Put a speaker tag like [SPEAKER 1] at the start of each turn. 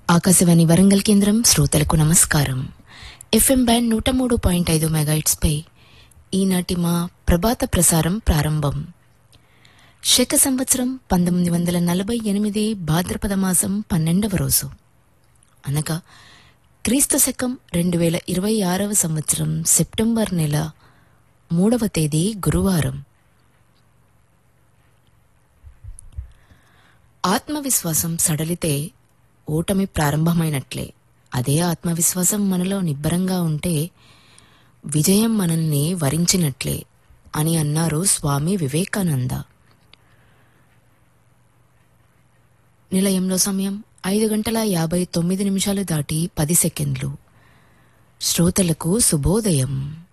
[SPEAKER 1] ఆకాశవాణి వరంగల్ కేంద్రం శ్రోతలకు నమస్కారం ఎఫ్ఎం బ్యాండ్ నూట మూడు పాయింట్ ఐదు మెగాయిట్స్పై ఈనాటి మా ప్రభాత ప్రసారం ప్రారంభం శక సంవత్సరం పంతొమ్మిది వందల నలభై ఎనిమిది భాద్రపద మాసం పన్నెండవ రోజు అనగా క్రీస్తు శకం రెండు వేల ఇరవై ఆరవ సంవత్సరం సెప్టెంబర్ నెల మూడవ తేదీ గురువారం ఆత్మవిశ్వాసం సడలితే ఓటమి ప్రారంభమైనట్లే అదే ఆత్మవిశ్వాసం మనలో నిబ్బరంగా ఉంటే విజయం మనల్ని వరించినట్లే అని అన్నారు స్వామి వివేకానంద నిలయంలో సమయం ఐదు గంటల యాభై తొమ్మిది నిమిషాలు దాటి పది సెకండ్లు శ్రోతలకు శుభోదయం